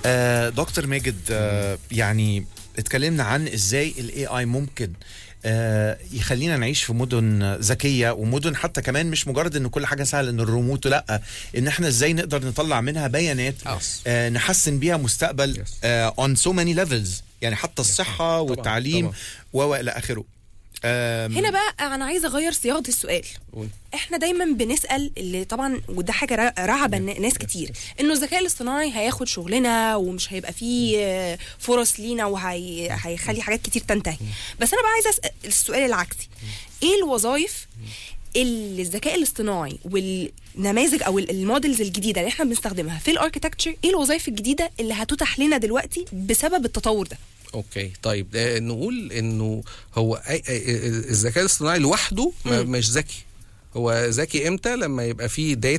آه دكتور ماجد آه يعني اتكلمنا عن ازاي الاي اي ممكن آه يخلينا نعيش في مدن ذكيه ومدن حتى كمان مش مجرد ان كل حاجه سهله ان الريموت لا ان احنا ازاي نقدر نطلع منها بيانات Yes. آه نحسن بيها مستقبل Yes. اون سو ماني ليفلز يعني حتى الصحه والتعليم طبعاً. و الى اخره آم، هنا بقى انا عايزه اغير صياغه السؤال قول. احنا دايما بنسال اللي طبعا وده حاجه را- رعبه الن- ناس كتير انه الذكاء الاصطناعي هياخد شغلنا ومش هيبقى فيه آه، فرص لينا وهيخلي حاجات كتير تنتهي بس انا بقى عايزه اسال السؤال العكسي ايه الوظائف اللي الذكاء الاصطناعي والنماذج او ال- المودلز الجديده اللي احنا بنستخدمها في الاركتكتشر ايه الوظائف الجديده اللي هتتاح لنا دلوقتي بسبب التطور ده اوكي طيب آه، نقول انه هو أي- أي- الذكاء الاصطناعي لوحده ما- مش ذكي هو ذكي امتى لما يبقى فيه داتا